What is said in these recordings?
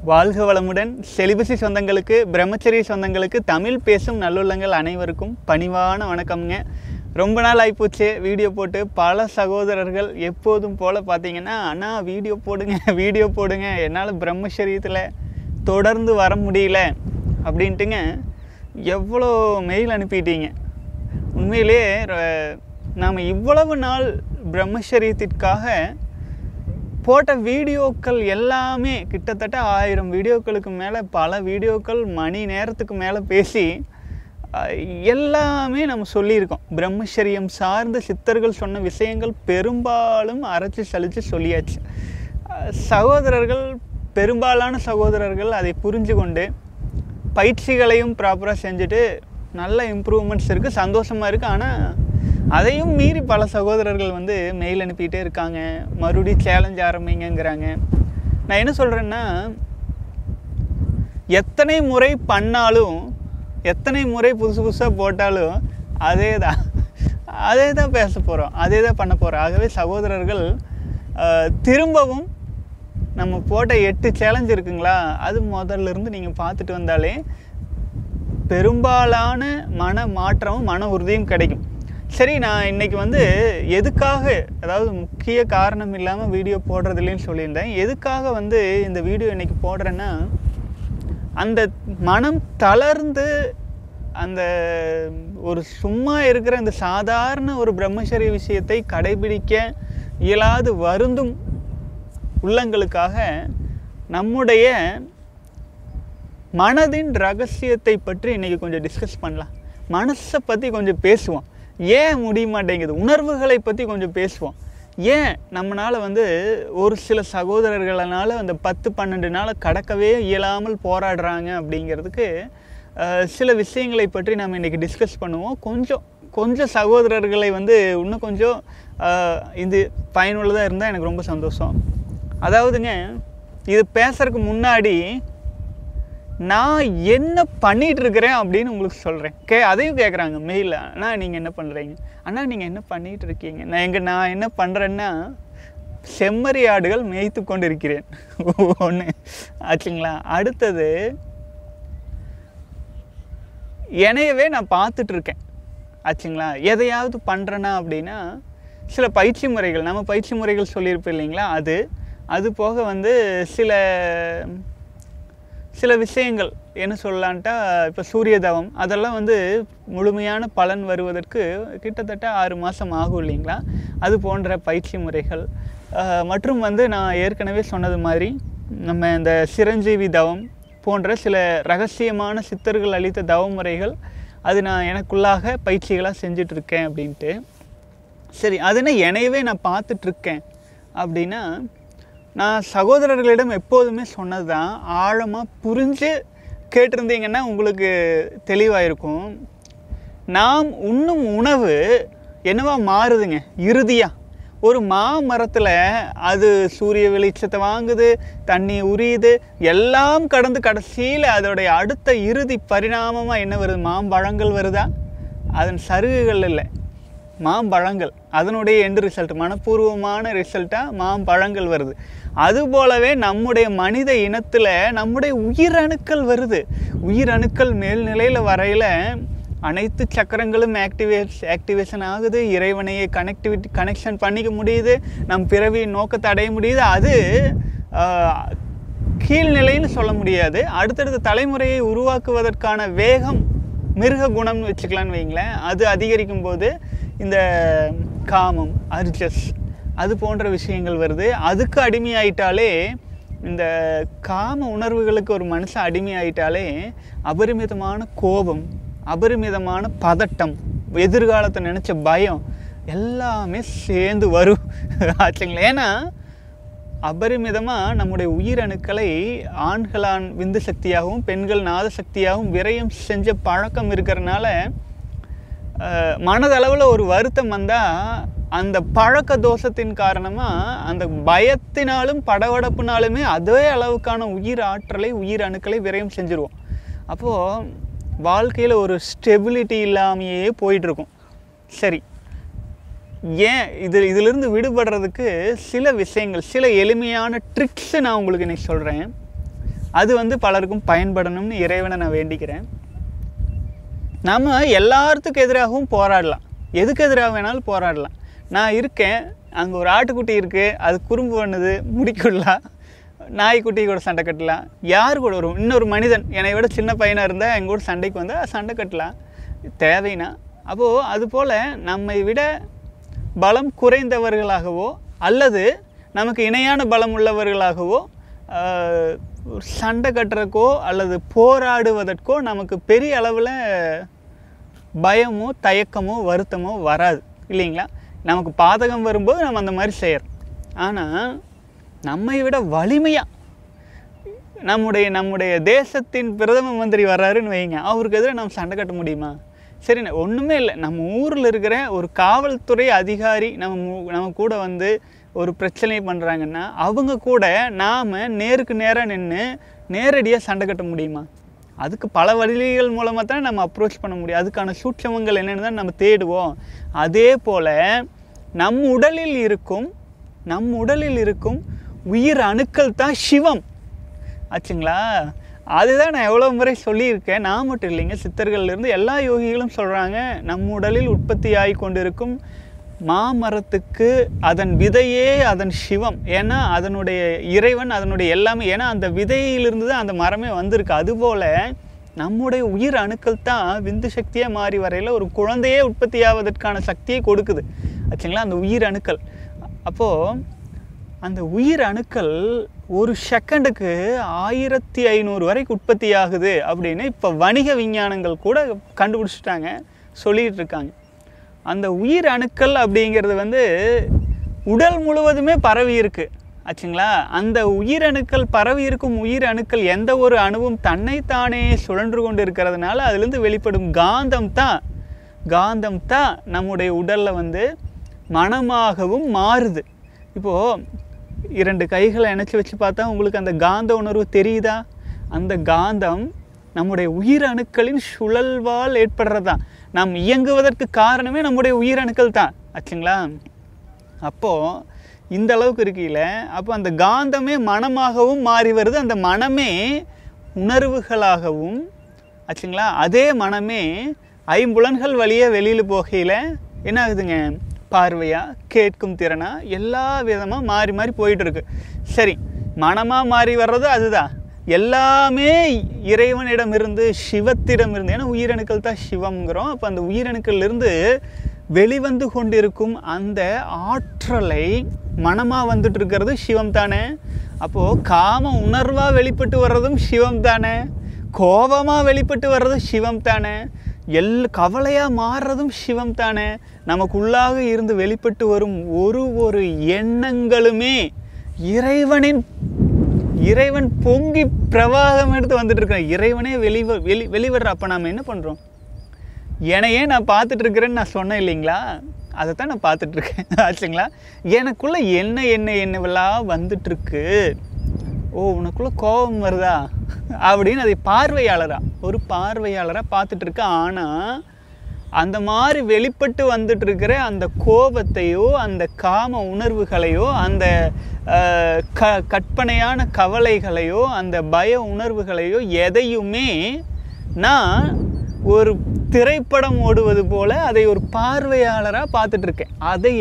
வாழ்க வளமுடன் செலிபசி சொந்தங்களுக்கு பிரம்மச்சரிய சொந்தங்களுக்கு தமிழ் பேசும் நல்லுள்ளங்கள் அனைவருக்கும் பணிவான வணக்கம்ங்க ரொம்ப நாள் ஆகிப்போச்சு வீடியோ போட்டு பல சகோதரர்கள் எப்போதும் போல் பார்த்தீங்கன்னா அண்ணா வீடியோ போடுங்க வீடியோ போடுங்க என்னால் பிரம்மச்சரியத்தில் தொடர்ந்து வர முடியல அப்படின்ட்டுங்க எவ்வளோ மெயில் அனுப்பிட்டீங்க உண்மையிலே நாம் இவ்வளவு நாள் பிரம்மச்சரியத்திற்காக போட்ட வீடியோக்கள் எல்லாமே கிட்டத்தட்ட ஆயிரம் வீடியோக்களுக்கு மேலே பல வீடியோக்கள் மணி நேரத்துக்கு மேலே பேசி அஹ், எல்லாமே நம்ம சொல்லியிருக்கோம் பிரம்மச்சரியம் சார்ந்த சித்தர்கள் சொன்ன விஷயங்கள் பெரும்பாலும் அரைச்சி சலிச்சு சொல்லியாச்சு அஹ், சகோதரர்கள் பெரும்பாலான சகோதரர்கள் அதை புரிஞ்சு கொண்டு பயிற்சிகளையும் ப்ராப்பராக செஞ்சுட்டு நல்ல இம்ப்ரூவ்மெண்ட்ஸ் இருக்குது சந்தோஷமாக இருக்குது ஆனால் அதையும் மீறி பல சகோதரர்கள் வந்து மெயில் அனுப்பிட்டே இருக்காங்க மறுபடியும் சேலஞ்ச் ஆரம்பிங்கங்கிறாங்க நான் என்ன சொல்கிறேன்னா எத்தனை முறை பண்ணாலும் எத்தனை முறை புதுசு புதுசாக போட்டாலும் அதே தான் அதே தான் பேச போகிறோம் அதே தான் பண்ண போகிறோம் ஆகவே சகோதரர்கள் அஹ், திரும்பவும் நம்ம போட்ட எட்டு சேலஞ்ச் இருக்குங்களா அது முதல்ல இருந்து நீங்கள் பார்த்துட்டு வந்தாலே பெரும்பாலான மன மாற்றமும் மன உறுதியும் கிடைக்கும் சரி நான் இன்னைக்கு வந்து எதுக்காக அதாவது முக்கிய காரணம் இல்லாமல் வீடியோ போடுறது இல்லைன்னு சொல்லியிருந்தேன் எதுக்காக வந்து இந்த வீடியோ இன்னைக்கு போடுறேன்னா அந்த மனம் தளர்ந்து அந்த ஒரு சும்மா இருக்கிற அந்த சாதாரண ஒரு பிரம்மச்சரிய விஷயத்தை கடைபிடிக்க இயலாது வருந்தும் உள்ளங்களுக்காக நம்முடைய மனதின் ரகசியத்தை பற்றி இன்னைக்கு கொஞ்சம் டிஸ்கஸ் பண்ணலாம் மனசை பற்றி கொஞ்சம் பேசுவோம் ஏன் முடிய மாட்டேங்குது உணர்வுகளை பற்றி கொஞ்சம் பேசுவோம் ஏன் நம்மளால் வந்து ஒரு சில சகோதரர்களால் அந்த பத்து பன்னெண்டு நாளை கடக்கவே இயலாமல் போராடுறாங்க அப்படிங்கிறதுக்கு அஹ், சில விஷயங்களை பற்றி நம்ம இன்றைக்கி டிஸ்கஸ் பண்ணுவோம் கொஞ்சம் கொஞ்சம் சகோதரர்களை வந்து இன்னும் கொஞ்சம் அஹ், இது பயனுள்ளதாக இருந்தால் எனக்கு ரொம்ப சந்தோஷம் அதாவதுங்க இது பேசுறதுக்கு முன்னாடி நான் என்ன பண்ணிட்டு இருக்கிறேன் அப்படின்னு உங்களுக்கு சொல்கிறேன் கே அதையும் கேட்குறாங்க மெயிலில் அண்ணா நீங்கள் என்ன பண்ணுறீங்க அண்ணா நீங்கள் என்ன பண்ணிட்டு இருக்கீங்க நான் எங்க நான் என்ன பண்ணுறேன்னா செம்மறி ஆடுகள் மேய்த்து கொண்டு இருக்கிறேன் ஒன்று ஆச்சுங்களா அடுத்தது என்னையவே நான் பார்த்துட்டு இருக்கேன் ஆச்சுங்களா எதையாவது பண்ணுறேன்னா அப்படின்னா சில பயிற்சி முறைகள் நம்ம பயிற்சி முறைகள் சொல்லியிருப்போம் இல்லைங்களா அது அது போக வந்து சில சில விஷயங்கள் என்ன சொல்லலான்ட்டா இப்போ சூரிய தவம் அதெல்லாம் வந்து முழுமையான பலன் வருவதற்கு கிட்டத்தட்ட ஆறு மாதம் ஆகும் இல்லைங்களா அது போன்ற பயிற்சி முறைகள் அஹ், மற்றும் வந்து நான் ஏற்கனவே சொன்னது மாதிரி நம்ம இந்த சிரஞ்சீவி தவம் போன்ற சில ரகசியமான சித்தர்கள் அளித்த தவ முறைகள் அது நான் எனக்குள்ளாக பயிற்சிகளாக செஞ்சிட்ருக்கேன் அப்படின்ட்டு சரி அதுன்னு என்னையவே நான் பார்த்துட்ருக்கேன் அப்படின்னா நான் சகோதரர்களிடம் எப்போதுமே சொன்னது தான் ஆழமாக புரிஞ்சு கேட்டிருந்தீங்கன்னா உங்களுக்கு தெளிவாக இருக்கும் நாம் உண்ணும் உணவு என்னவா மாறுதுங்க இறுதியாக ஒரு மாமரத்தில் அது சூரிய வெளிச்சத்தை வாங்குது தண்ணி உரியுது எல்லாம் கடந்து கடைசியில் அதோடைய அடுத்த இறுதி பரிணாமமாக என்ன வருது மாம்பழங்கள் வருதா அதன் சருகுகள் இல்லை மாம்பழங்கள் அதனுடைய எண்டு ரிசல்ட் மனப்பூர்வமான ரிசல்ட்டாக மாம்பழங்கள் வருது அதுபோலவே நம்முடைய மனித இனத்தில் நம்முடைய உயிரணுக்கள் வருது உயிரணுக்கள் மேல்நிலையில் வரையில் அனைத்து சக்கரங்களும் ஆக்டிவேட் ஆக்டிவேஷன் ஆகுது இறைவனையை கனெக்டிவிட்டி கனெக்ஷன் பண்ணிக்க முடியுது நம் பிறவியின் நோக்கத்தை அடைய முடியுது அது ஆஹ், கீழ்நிலைன்னு சொல்ல முடியாது அடுத்தடுத்த தலைமுறையை உருவாக்குவதற்கான வேகம் மிருக குணம்னு வச்சுக்கலான்னு வைங்களேன் அது அதிகரிக்கும் போது இந்த காமம் அர்ஜஸ் அது போன்ற விஷயங்கள் வருது அதுக்கு அடிமையாயிட்டாலே இந்த காம உணர்வுகளுக்கு ஒரு மனுஷன் அடிமையாயிட்டாலே அபரிமிதமான கோபம் அபரிமிதமான பதட்டம் எதிர்காலத்தை நினச்ச பயம் எல்லாமே சேர்ந்து வரும் ஆச்சுங்களா ஏன்னா அபரிமிதமாக நம்முடைய உயிரணுக்களை ஆண்களான் விந்து சக்தியாகவும் பெண்கள் நாத சக்தியாகவும் விரயம் செஞ்ச பழக்கம் இருக்கிறனால அஹ், மனதளவில் ஒரு வருத்தம் வந்தால் அந்த பழக்க தோஷத்தின் காரணமாக அந்த பயத்தினாலும் படபடப்புனாலுமே அதே அளவுக்கான உயிர் ஆற்றலை உயிர் அணுக்களை விரயம் செஞ்சுருவோம் அப்போது வாழ்க்கையில் ஒரு ஸ்டெபிலிட்டி இல்லாமையே போயிட்டுருக்கும் சரி ஏன் இது இதிலிருந்து விடுபடுறதுக்கு சில விஷயங்கள் சில எளிமையான ட்ரிக்ஸை நான் உங்களுக்கு இன்னைக்கு சொல்கிறேன் அது வந்து பலருக்கும் பயன்படணும்னு இறைவனை நான் வேண்டிக்கிறேன் நம்ம எல்லாத்துக்கும் எதிராகவும் போராடலாம் எதுக்கு எதிராக வேணாலும் போராடலாம் நான் இருக்கேன் அங்கே ஒரு ஆட்டுக்குட்டி இருக்குது அது குறும்பு பண்ணுது முடிக்கலாம் நாய்க்குட்டி கூட சண்டை கட்டலாம் யார் கூட ஒரு இன்னொரு மனிதன் என்னை விட சின்ன பையனாக இருந்தால் எங்கள் கூட சண்டைக்கு வந்தால் சண்டை கட்டலாம் தேவைன்னா அப்போது அதுபோல் நம்மை விட பலம் குறைந்தவர்களாகவோ அல்லது நமக்கு இணையான பலம் உள்ளவர்களாகவோ ஆஹ், ஒரு சண்டை கட்டுறக்கோ அல்லது போராடுவதற்கோ நமக்கு பெரிய அளவில் பயமோ தயக்கமோ வருத்தமோ வராது இல்லைங்களா நமக்கு பாதகம் வரும்போது நம்ம அந்த மாதிரி செய்கிறோம் ஆனால் நம்மை விட வலிமையாக நம்முடைய நம்முடைய தேசத்தின் பிரதம மந்திரி வர்றாருன்னு வைங்க அவருக்கு எதிராக நம்ம சண்டை கட்ட முடியுமா சரி ஒன்றுமே இல்லை நம்ம ஊரில் இருக்கிற ஒரு காவல்துறை அதிகாரி நம்ம மு- நம்ம கூட வந்து ஒரு பிரச்சனை பண்ணுறாங்கன்னா அவங்க கூட நாம் நேருக்கு நேராக நின்று நேரடியாக சண்டை கட்ட முடியுமா அதுக்கு பல வழிகள் மூலமாக தான் நம்ம அப்ரோச் பண்ண முடியும் அதுக்கான சூட்சமங்கள் என்னென்னு தான் நம்ம தேடுவோம் அதே போல் நம் உடலில் இருக்கும் நம் உடலில் இருக்கும் உயிர் அணுக்கள் தான் சிவம் ஆச்சுங்களா அதுதான் நான் எவ்வளோ முறை சொல்லியிருக்கேன் நான் மட்டும் இல்லைங்க சித்தர்கள்லேருந்து எல்லா யோகிகளும் சொல்கிறாங்க நம் உடலில் உற்பத்தி ஆகி கொண்டிருக்கும் மாமரத்துக்கு அதன் விதையே அதன் சிவம் ஏன்னா அதனுடைய இறைவன் அதனுடைய எல்லாமே ஏன்னா அந்த விதையிலிருந்து தான் அந்த மரமே வந்திருக்கு அதுபோல் நம்முடைய உயிர் அணுக்கள் தான் விந்து சக்தியாக மாறி வரையில் ஒரு குழந்தையே உற்பத்தி ஆவதற்கான சக்தியை கொடுக்குது ஆச்சுங்களா அந்த உயிர் அணுக்கள் அப்போது அந்த உயிர் அணுக்கள் ஒரு செகண்டுக்கு ஆயிரத்தி ஐநூறு வரைக்கும் உற்பத்தி ஆகுது அப்படின்னு இப்போ வணிக விஞ்ஞானங்கள் கூட கண்டுபிடிச்சிட்டாங்க சொல்லிட்டு இருக்காங்க அந்த உயிர் அணுக்கள் அப்படிங்கிறது வந்து உடல் முழுவதுமே பரவி இருக்கு ஆச்சுங்களா அந்த உயிரணுக்கள் பரவி இருக்கும் உயிர் அணுக்கள் எந்த ஒரு அணுவும் தன்னைத்தானே சுழன்று கொண்டு இருக்கிறதுனால அதுலேருந்து வெளிப்படும் காந்தம் தான் காந்தம் தான் நம்முடைய உடலில் வந்து மனமாகவும் மாறுது இப்போது இரண்டு கைகளை இணைச்சி வச்சு பார்த்தா உங்களுக்கு அந்த காந்த உணர்வு தெரியுதா அந்த காந்தம் நம்முடைய உயிரணுக்களின் சுழல்வால் ஏற்படுறதுதான் நாம் இயங்குவதற்கு காரணமே நம்முடைய உயிரணுக்கள் தான் ஆச்சுங்களா அப்போது இந்த அளவுக்கு இருக்கையில் அப்போ அந்த காந்தமே மனமாகவும் மாறி வருது அந்த மனமே உணர்வுகளாகவும் ஆச்சுங்களா அதே மனமே ஐம்புலன்கள் வழியே வெளியில் போகையில் என்ன ஆகுதுங்க பார்வையா கேட்கும் திறனா எல்லா விதமாக மாறி மாறி போயிட்டு இருக்கு சரி மனமாக மாறி வர்றது அதுதான் எல்லாமே இறைவனிடமிருந்து சிவத்திடமிருந்து ஏன்னா உயிரணுக்கள் தான் சிவம்ங்கிறோம் அப்போ அந்த உயிரணுக்கள்லேருந்து வெளிவந்து கொண்டிருக்கும் அந்த ஆற்றலை மனமாக வந்துட்டு இருக்கிறது சிவம் தானே அப்போது காம உணர்வாக வெளிப்பட்டு வர்றதும் சிவம் தானே கோபமாக வெளிப்பட்டு வர்றதும் சிவம் தானே எல் கவலையாக மாறுறதும் சிவம் தானே நமக்குள்ளாக இருந்து வெளிப்பட்டு வரும் ஒரு ஒரு எண்ணங்களுமே இறைவனின் இறைவன் பொங்கி பிரவாகம் எடுத்து வந்துட்டு இருக்கான் இறைவனே வெளி வெளி வெளிவர்ற அப்போ நாம் என்ன பண்ணுறோம் என்னையே நான் பார்த்துட்டு இருக்கிறேன்னு நான் சொன்னேன் இல்லைங்களா அதை தான் நான் பார்த்துட்டு இருக்கேன் ஆச்சுங்களா எனக்குள்ள என்ன என்ன என்னவெல்லாம் வந்துட்டு இருக்கு ஓ உனக்குள்ள கோபம் வருதா அப்படின்னு அதை பார்வையாளரா ஒரு பார்வையாளராக பார்த்துட்டு இருக்க ஆனால் அந்த மாதிரி வெளிப்பட்டு வந்துட்டு இருக்கிற அந்த கோபத்தையோ அந்த காம உணர்வுகளையோ அந்த அஹ், க கற்பனையான கவலைகளையோ அந்த பய உணர்வுகளையோ எதையுமே நான் ஒரு திரைப்படம் ஓடுவது போல அதை ஒரு பார்வையாளராக பார்த்துட்டு இருக்கேன் அதைய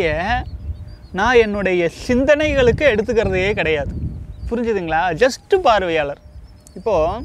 நான் என்னுடைய சிந்தனைகளுக்கு எடுத்துக்கிறதே கிடையாது புரிஞ்சுதுங்களா ஜஸ்ட் பார்வையாளர் இப்போது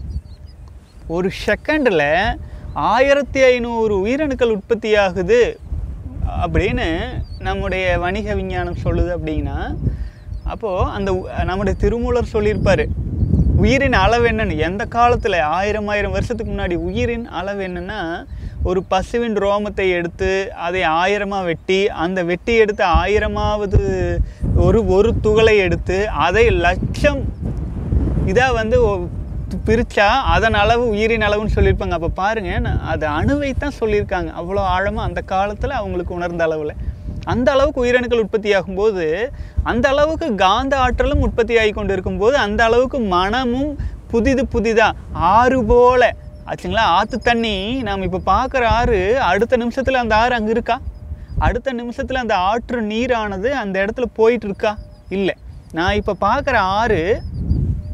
ஒரு செகண்டில் ஆயிரத்தி ஐநூறு உயிரணுக்கள் உற்பத்தி ஆகுது அப்படின்னு நம்முடைய வணிக விஞ்ஞானம் சொல்லுது அப்படின்னா அப்போது அந்த உ- நம்முடைய திருமூலர் சொல்லியிருப்பார் உயிரின் அளவு என்னன்னு எந்த காலத்தில் ஆயிரம் ஆயிரம் வருஷத்துக்கு முன்னாடி உயிரின் அளவு என்னன்னா ஒரு பசுவின் ரோமத்தை எடுத்து அதை ஆயிரமாக வெட்டி அந்த வெட்டி எடுத்த ஆயிரமாவது ஒரு ஒரு துகளை எடுத்து அதை லட்சம் இதாக வந்து ஒ- பிரிச்சா அதன் அளவு உயிரின் அளவுன்னு சொல்லியிருப்பாங்க அப்போ பாருங்க நான் அது அணுவை தான் சொல்லியிருக்காங்க அவ்வளோ ஆழமாக அந்த காலத்தில் அவங்களுக்கு உணர்ந்த அளவில் அந்த அளவுக்கு உயிரணுக்கள் உற்பத்தி ஆகும்போது அந்த அளவுக்கு காந்த ஆற்றலும் உற்பத்தி ஆகி கொண்டு இருக்கும்போது அந்த அளவுக்கு மனமும் புதிது புதிதாக ஆறு போல ஆச்சுங்களா ஆற்று தண்ணி நாம் இப்போ பார்க்குற ஆறு அடுத்த நிமிஷத்தில் அந்த ஆறு அங்கே இருக்கா அடுத்த நிமிஷத்தில் அந்த ஆற்று நீரானது அந்த இடத்துல போயிட்டு இருக்கா இல்லை நான் இப்போ பார்க்குற ஆறு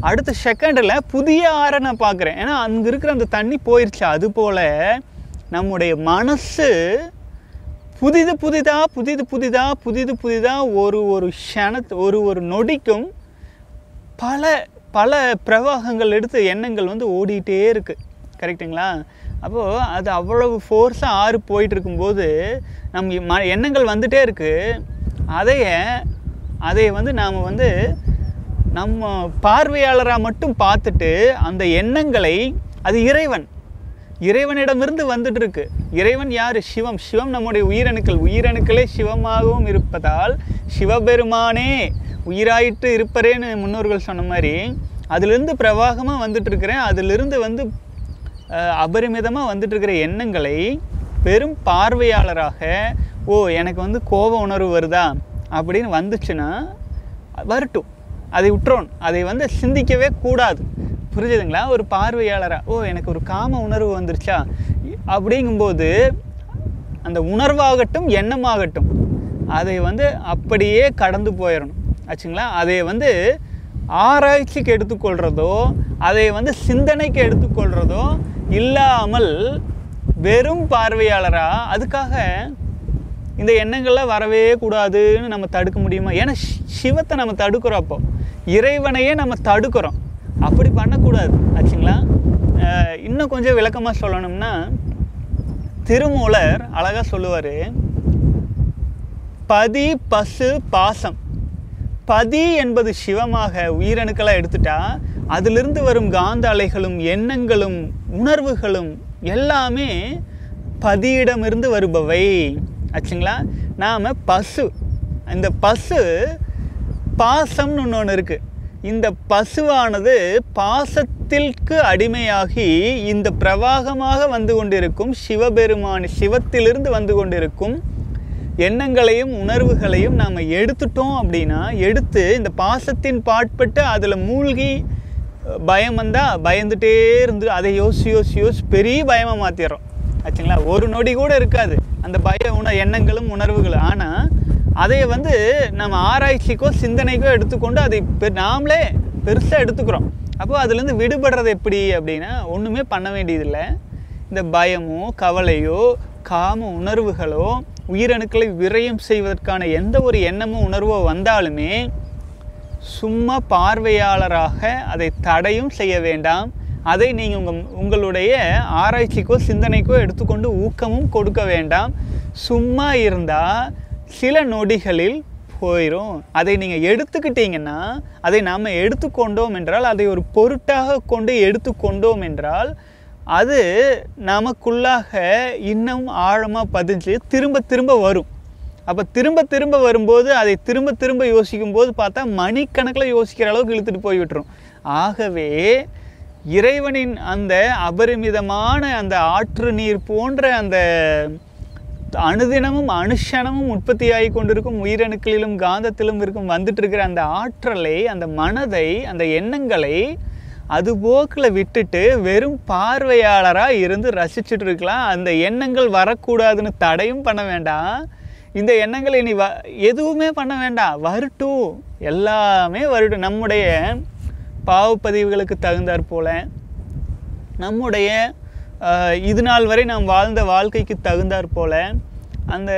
அடுத்த செகண்டில் புதிய ஆறை நான் பார்க்குறேன் ஏன்னா அங்கே இருக்கிற அந்த தண்ணி போயிடுச்சு அது போல் நம்முடைய மனசு புதிது புதிதா புதிது புதிதா புதிது புதிதா ஒரு ஒரு க்ஷணத்து ஒரு ஒரு நொடிக்கும் பல பல பிரவாகங்கள் எடுத்து எண்ணங்கள் வந்து ஓடிட்டே இருக்குது கரெக்டுங்களா அப்போது அது அவ்வளவு ஃபோர்ஸாக ஆறு போயிட்டு இருக்கும்போது நம்ம ம எண்ணங்கள் வந்துட்டே இருக்குது அதைய அதை வந்து நாம் வந்து நம்ம பார்வையாளராக மட்டும் பார்த்துட்டு அந்த எண்ணங்களை அது இறைவன் இறைவனிடமிருந்து வந்துட்டு இருக்கு இறைவன் யார் சிவம் சிவம் நம்முடைய உயிரணுக்கள் உயிரணுக்களே சிவமாகவும் இருப்பதால் சிவபெருமானே உயிராயிட்டு இருப்பரேன்னு முன்னோர்கள் சொன்ன மாதிரி அதிலிருந்து பிரவாகமாக வந்துட்டு இருக்கிறேன் அதிலிருந்து வந்து அபரிமிதமாக வந்துட்டு இருக்கிற எண்ணங்களை பெரும் பார்வையாளராக ஓ எனக்கு வந்து கோப உணர்வு வருதா அப்படின்னு வந்துச்சுன்னா வரட்டும் அதை விட்டுறோம் அதை வந்து சிந்திக்கவே கூடாது புரிஞ்சுதுங்களா ஒரு பார்வையாளராக ஓ எனக்கு ஒரு காம உணர்வு வந்துருச்சா அப்படிங்கும்போது அந்த உணர்வாகட்டும் எண்ணமாகட்டும் அதை வந்து அப்படியே கடந்து போயிடணும் ஆச்சுங்களா அதை வந்து ஆராய்ச்சிக்கு எடுத்துக்கொள்கிறதோ அதை வந்து சிந்தனைக்கு எடுத்துக்கொள்கிறதோ இல்லாமல் வெறும் பார்வையாளராக அதுக்காக இந்த எண்ணங்கள்லாம் வரவே கூடாதுன்னு நம்ம தடுக்க முடியுமா ஏன்னா சிவத்தை நம்ம தடுக்கிறோம் அப்போ இறைவனையே நம்ம தடுக்கிறோம் அப்படி பண்ணக்கூடாது ஆச்சுங்களா இன்னும் கொஞ்சம் விளக்கமாக சொல்லணும்னா திருமூலர் அழகாக சொல்லுவார் பதி பசு பாசம் பதி என்பது சிவமாக உயிரணுக்களாக எடுத்துட்டா அதிலிருந்து வரும் காந்த அலைகளும் எண்ணங்களும் உணர்வுகளும் எல்லாமே பதியிடமிருந்து வருபவை ஆச்சுங்களா நாம் பசு இந்த பசு பாசம்னு ஒன்று ஒன்று இருக்குது இந்த பசுவானது பாசத்திற்கு அடிமையாகி இந்த பிரவாகமாக வந்து கொண்டிருக்கும் சிவபெருமான் சிவத்திலிருந்து வந்து கொண்டிருக்கும் எண்ணங்களையும் உணர்வுகளையும் நாம் எடுத்துட்டோம் அப்படின்னா எடுத்து இந்த பாசத்தின் பாட்பட்டு அதில் மூழ்கி பயம் வந்தால் பயந்துட்டே இருந்து அதை யோசி யோசி யோசி பெரிய பயமாக மாற்றிடுறோம் ஆச்சுங்களா ஒரு நொடி கூட இருக்காது அந்த பய உண எண்ணங்களும் உணர்வுகளும் ஆனால் அதை வந்து நம்ம ஆராய்ச்சிக்கோ சிந்தனைக்கோ எடுத்துக்கொண்டு அதை பெ நாமளே பெருசாக எடுத்துக்கிறோம் அப்போ அதுலேருந்து விடுபடுறது எப்படி அப்படின்னா ஒன்றுமே பண்ண வேண்டியதில்லை இந்த பயமோ கவலையோ காம உணர்வுகளோ உயிரணுக்களை விரயம் செய்வதற்கான எந்த ஒரு எண்ணமோ உணர்வோ வந்தாலுமே சும்மா பார்வையாளராக அதை தடையும் செய்ய வேண்டாம் அதை நீங்கள் உங்கள் உங்களுடைய ஆராய்ச்சிக்கோ சிந்தனைக்கோ எடுத்துக்கொண்டு ஊக்கமும் கொடுக்க வேண்டாம் சும்மா இருந்தால் சில நொடிகளில் போயிடும் அதை நீங்கள் எடுத்துக்கிட்டீங்கன்னா அதை நாம் எடுத்துக்கொண்டோம் என்றால் அதை ஒரு பொருட்டாக கொண்டு எடுத்துக்கொண்டோம் என்றால் அது நமக்குள்ளாக இன்னும் ஆழமாக பதிஞ்சு திரும்ப திரும்ப வரும் அப்போ திரும்ப திரும்ப வரும்போது அதை திரும்ப திரும்ப யோசிக்கும் போது பார்த்தா மணிக்கணக்கில் யோசிக்கிற அளவுக்கு இழுத்துட்டு போய் விட்டுரும் ஆகவே இறைவனின் அந்த அபரிமிதமான அந்த ஆற்று நீர் போன்ற அந்த அணுதினமும் அனுஷனமும் உற்பத்தியாகி கொண்டிருக்கும் உயிரணுக்களிலும் காந்தத்திலும் இருக்கும் வந்துட்டு இருக்கிற அந்த ஆற்றலை அந்த மனதை அந்த எண்ணங்களை அது போக்கில் விட்டுட்டு வெறும் பார்வையாளராக இருந்து ரசிச்சுட்டு இருக்கலாம் அந்த எண்ணங்கள் வரக்கூடாதுன்னு தடையும் பண்ண வேண்டாம் இந்த எண்ணங்களை இனி வ எதுவுமே பண்ண வேண்டாம் வரட்டும் எல்லாமே வரட்டும் நம்முடைய பாவப்பதிவுகளுக்கு தகுந்தாற் போல நம்முடைய இது நாள் வரை நாம் வாழ்ந்த வாழ்க்கைக்கு தகுந்தாற் போல அந்த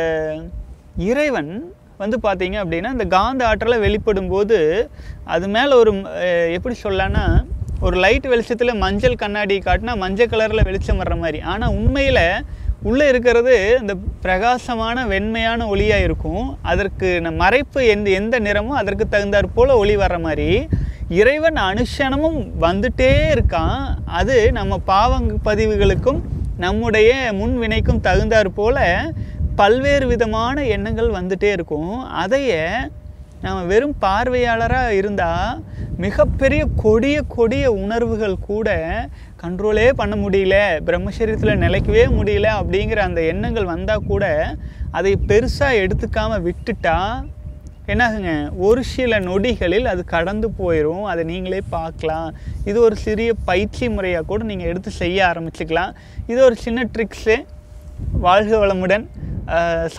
இறைவன் வந்து பார்த்தீங்க அப்படின்னா இந்த காந்த ஆற்றலை வெளிப்படும் போது அது மேலே ஒரு எப்படி சொல்லலான்னா ஒரு லைட் வெளிச்சத்தில் மஞ்சள் கண்ணாடி காட்டினா மஞ்சள் கலரில் வெளிச்சம் வர்ற மாதிரி ஆனால் உண்மையில் உள்ளே இருக்கிறது இந்த பிரகாசமான வெண்மையான ஒளியாக இருக்கும் அதற்கு மறைப்பு எந்த எந்த நிறமோ அதற்கு தகுந்தாற் போல் ஒளி வர்ற மாதிரி இறைவன் அனுஷனமும் வந்துட்டே இருக்கான் அது நம்ம பாவங்க பதிவுகளுக்கும் நம்முடைய முன்வினைக்கும் தகுந்தாற் போல பல்வேறு விதமான எண்ணங்கள் வந்துட்டே இருக்கும் அதைய நம்ம வெறும் பார்வையாளராக இருந்தால் மிகப்பெரிய கொடிய கொடிய உணர்வுகள் கூட கண்ட்ரோலே பண்ண முடியல பிரம்மசரீரத்தில் நிலைக்கவே முடியல அப்படிங்கிற அந்த எண்ணங்கள் வந்தால் கூட அதை பெருசாக எடுத்துக்காமல் விட்டுட்டா என்னாகுங்க ஒரு சில நொடிகளில் அது கடந்து போயிடும் அதை நீங்களே பார்க்கலாம் இது ஒரு சிறிய பயிற்சி முறையாக கூட நீங்கள் எடுத்து செய்ய ஆரம்பிச்சுக்கலாம் இது ஒரு சின்ன ட்ரிக்ஸு வாழ்க வளமுடன்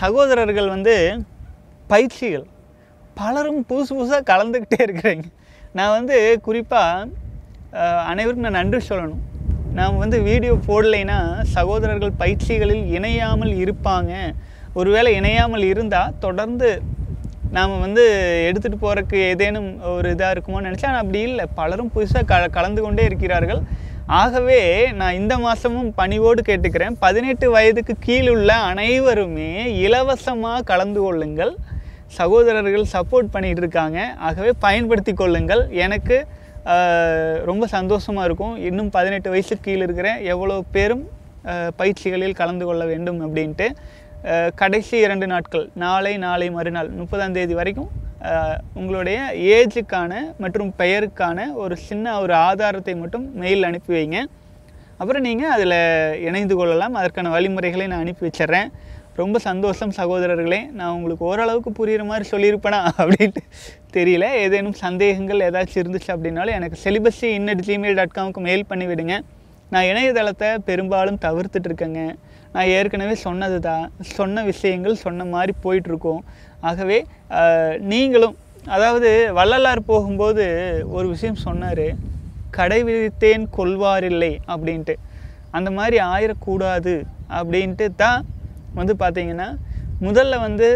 சகோதரர்கள் வந்து பயிற்சிகள் பலரும் புதுசு புதுசாக கலந்துக்கிட்டே இருக்கிறீங்க நான் வந்து குறிப்பாக அனைவருக்கும் நான் நன்றி சொல்லணும் நான் வந்து வீடியோ போடலைன்னா சகோதரர்கள் பயிற்சிகளில் இணையாமல் இருப்பாங்க ஒருவேளை இணையாமல் இருந்தால் தொடர்ந்து நாம் வந்து எடுத்துகிட்டு போகிறதுக்கு ஏதேனும் ஒரு இதாக இருக்குமோன்னு நினச்சா ஆனால் அப்படி இல்லை பலரும் புதுசாக க கலந்து கொண்டே இருக்கிறார்கள் ஆகவே நான் இந்த மாதமும் பணிவோடு கேட்டுக்கிறேன் பதினெட்டு வயதுக்கு கீழுள்ள அனைவருமே இலவசமாக கலந்து கொள்ளுங்கள் சகோதரர்கள் சப்போர்ட் பண்ணிகிட்டு இருக்காங்க ஆகவே பயன்படுத்தி கொள்ளுங்கள் எனக்கு ஆஹ், ரொம்ப சந்தோஷமாக இருக்கும் இன்னும் பதினெட்டு வயசுக்கு கீழே இருக்கிற எவ்வளோ பேரும் ஆஹ், பயிற்சிகளில் கலந்து கொள்ள வேண்டும் அப்படின்ட்டு ஆஹ், கடைசி இரண்டு நாட்கள் நாளை நாளை மறுநாள் முப்பதாம் தேதி வரைக்கும் ஆஹ், உங்களுடைய ஏஜுக்கான மற்றும் பெயருக்கான ஒரு சின்ன ஒரு ஆதாரத்தை மட்டும் மெயில் அனுப்பி வைங்க அப்புறம் நீங்கள் அதில் இணைந்து கொள்ளலாம் அதற்கான வழிமுறைகளை நான் அனுப்பி வச்சிடுறேன் ரொம்ப சந்தோஷம் சகோதரர்களே நான் உங்களுக்கு ஓரளவுக்கு புரிகிற மாதிரி சொல்லியிருப்பேனா அப்படின்ட்டு தெரியல ஏதேனும் சந்தேகங்கள் ஏதாச்சும் இருந்துச்சு அப்படின்னாலும் எனக்கு செலிபஸி இன்னட் ஜிமெயில் டாட் காமுக்கு மெயில் பண்ணி விடுங்க நான் இணையதளத்தை பெரும்பாலும் தவிர்த்துட்டு இருக்கேங்க நான் ஏற்கனவே சொன்னது தான் சொன்ன விஷயங்கள் சொன்ன மாதிரி போயிட்டுருக்கோம் ஆகவே ஆஹ், நீங்களும் அதாவது வள்ளலார் போகும்போது ஒரு விஷயம் சொன்னார் கடைவிழித்தேன் கொள்வாரில்லை அப்படின்ட்டு அந்த மாதிரி ஆயிடக்கூடாது அப்படின்ட்டு தான் வந்து பார்த்தீங்கன்னா முதல்ல வந்து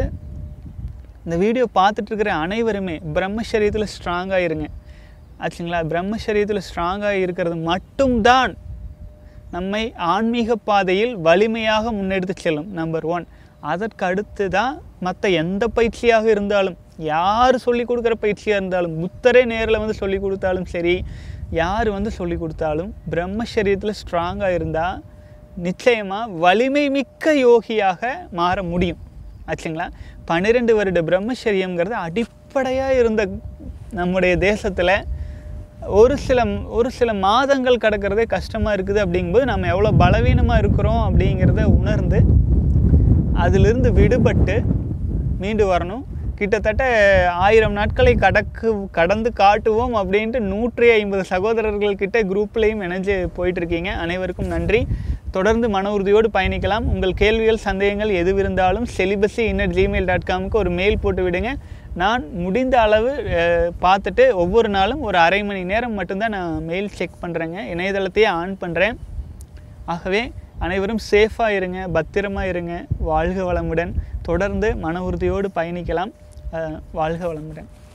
இந்த வீடியோ பார்த்துட்டு இருக்கிற அனைவருமே பிரம்மச்சரியத்தில் ஸ்ட்ராங்காக இருங்க ஆச்சுங்களா பிரம்மச்சரியத்தில் ஸ்ட்ராங்காக இருக்கிறது மட்டும்தான் நம்மை ஆன்மீக பாதையில் வலிமையாக முன்னெடுத்து செல்லும் நம்பர் ஒன் அதற்கு அடுத்து தான் மற்ற எந்த பயிற்சியாக இருந்தாலும் யார் சொல்லி கொடுக்குற பயிற்சியாக இருந்தாலும் புத்தரே நேரில் வந்து சொல்லி கொடுத்தாலும் சரி யார் வந்து சொல்லி கொடுத்தாலும் பிரம்மச்சரியத்தில் ஸ்ட்ராங்காக இருந்தால் நிச்சயமாக வலிமை மிக்க யோகியாக மாற முடியும் ஆச்சுங்களா பன்னிரெண்டு வருட பிரம்மச்சரியம்ங்கிறது அடிப்படையாக இருந்த நம்முடைய தேசத்தில் ஒரு சில ஒரு சில மாதங்கள் கடக்கிறதே கஷ்டமாக இருக்குது அப்படிங்கும்போது நம்ம எவ்வளோ பலவீனமாக இருக்கிறோம் அப்படிங்கிறத உணர்ந்து அதிலிருந்து விடுபட்டு மீண்டு வரணும் கிட்டத்தட்ட ஆயிரம் நாட்களை கடக்கு கடந்து காட்டுவோம் அப்படின்ட்டு நூற்றி ஐம்பது சகோதரர்கள் கிட்ட குரூப்லேயும் இணைஞ்சு போயிட்டு இருக்கீங்க அனைவருக்கும் நன்றி தொடர்ந்து மன உறுதியோடு பயணிக்கலாம் உங்கள் கேள்விகள் சந்தேகங்கள் எதுவிருந்தாலும் செலிபஸி இன்னட் ஜிமெயில் டாட் காமுக்கு ஒரு மெயில் போட்டு விடுங்க நான் முடிந்த அளவு அஹ், பார்த்துட்டு ஒவ்வொரு நாளும் ஒரு அரை மணி நேரம் மட்டும்தான் நான் மெயில் செக் பண்ணுறேங்க இணையதளத்தையே ஆன் பண்ணுறேன் ஆகவே அனைவரும் சேஃபாக இருங்க பத்திரமா இருங்க வாழ்க வளமுடன் தொடர்ந்து மன உறுதியோடு பயணிக்கலாம் அஹ், வாழ்க வளமுடன்